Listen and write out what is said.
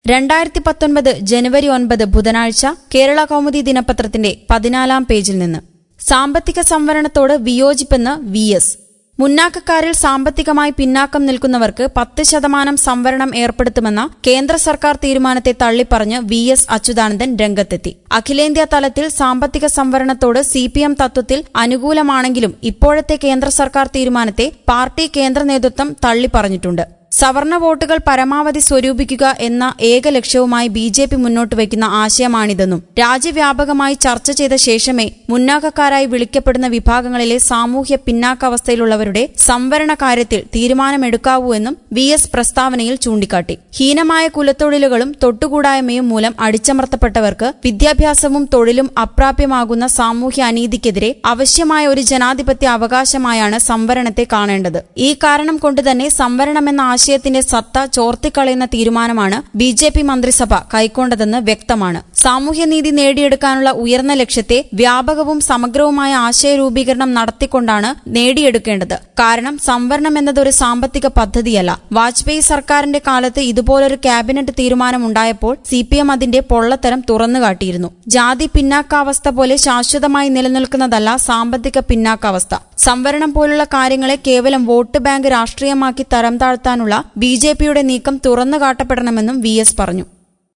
രണ്ടായിരത്തി പത്തൊൻപത് ജനുവരി ഒൻപത് ബുധനാഴ്ച കേരള കൗമുദി ദിനപത്രത്തിന്റെ പതിനാലാം പേജിൽ നിന്ന് സാമ്പത്തിക സംവരണത്തോട് വിയോജിപ്പെന്ന് വി എസ് മുന്നാക്കക്കാരിൽ സാമ്പത്തികമായി പിന്നാക്കം നിൽക്കുന്നവർക്ക് പത്ത് ശതമാനം സംവരണം ഏർപ്പെടുത്തുമെന്ന കേന്ദ്ര സർക്കാർ തീരുമാനത്തെ തള്ളിപ്പറഞ്ഞ് വി എസ് അച്യുതാനന്ദൻ രംഗത്തെത്തി അഖിലേന്ത്യാ തലത്തിൽ സാമ്പത്തിക സംവരണത്തോട് സി പി എം തത്വത്തിൽ അനുകൂലമാണെങ്കിലും ഇപ്പോഴത്തെ കേന്ദ്ര സർക്കാർ തീരുമാനത്തെ പാർട്ടി കേന്ദ്ര നേതൃത്വം തള്ളിപ്പറഞ്ഞിട്ടുണ്ട് സവർണ വോട്ടുകൾ പരമാവധി സ്വരൂപിക്കുക എന്ന ഏക ലക്ഷ്യവുമായി ബി ജെ പി മുന്നോട്ട് വയ്ക്കുന്ന ആശയമാണിതെന്നും രാജ്യവ്യാപകമായി ചർച്ച ചെയ്ത ശേഷമേ മുന്നാക്കക്കാരായി വിളിക്കപ്പെടുന്ന വിഭാഗങ്ങളിലെ സാമൂഹ്യ പിന്നാക്കാവസ്ഥയിലുള്ളവരുടെ സംവരണ കാര്യത്തിൽ തീരുമാനമെടുക്കാവൂ എന്നും വി എസ് പ്രസ്താവനയിൽ ചൂണ്ടിക്കാട്ടി ഹീനമായ കുലത്തൊഴിലുകളും തൊട്ടുകൂടായ്മയും മൂലം അടിച്ചമർത്തപ്പെട്ടവർക്ക് വിദ്യാഭ്യാസവും തൊഴിലും അപ്രാപ്യമാകുന്ന സാമൂഹ്യ അനീതിക്കെതിരെ ആവശ്യമായ ഒരു ജനാധിപത്യ അവകാശമായാണ് സംവരണത്തെ കാണേണ്ടത് ഈ കാരണം കൊണ്ടുതന്നെ സംവരണമെന്ന ആശയത്തിന്റെ സത്ത ചോർത്തിക്കളയുന്ന തീരുമാനമാണ് ബി ജെ പി മന്ത്രിസഭ കൈക്കൊണ്ടതെന്ന് വ്യക്തമാണ് സാമൂഹ്യനീതി നേടിയെടുക്കാനുള്ള ഉയർന്ന ലക്ഷ്യത്തെ വ്യാപകവും സമഗ്രവുമായ ആശയ രൂപീകരണം നടത്തിക്കൊണ്ടാണ് നേടിയെടുക്കേണ്ടത് കാരണം സംവരണം എന്നത് ഒരു സാമ്പത്തിക പദ്ധതിയല്ല വാജ്പേയി സർക്കാരിന്റെ കാലത്ത് ഇതുപോലൊരു ക്യാബിനറ്റ് തീരുമാനമുണ്ടായപ്പോൾ സി പി എം അതിന്റെ പൊള്ളത്തരം തുറന്നുകാട്ടിയിരുന്നു ജാതി പിന്നാക്കാവസ്ഥ പോലെ ശാശ്വതമായി നിലനിൽക്കുന്നതല്ല സാമ്പത്തിക പിന്നാക്കാവസ്ഥ സംവരണം പോലുള്ള കാര്യങ്ങളെ കേവലം വോട്ട് ബാങ്ക് രാഷ്ട്രീയമാക്കി തരം താഴ്ത്താനുള്ള ബി ജെ പിയുടെ നീക്കം തുറന്നുകാട്ടപ്പെടണമെന്നും വി എസ് പറഞ്ഞു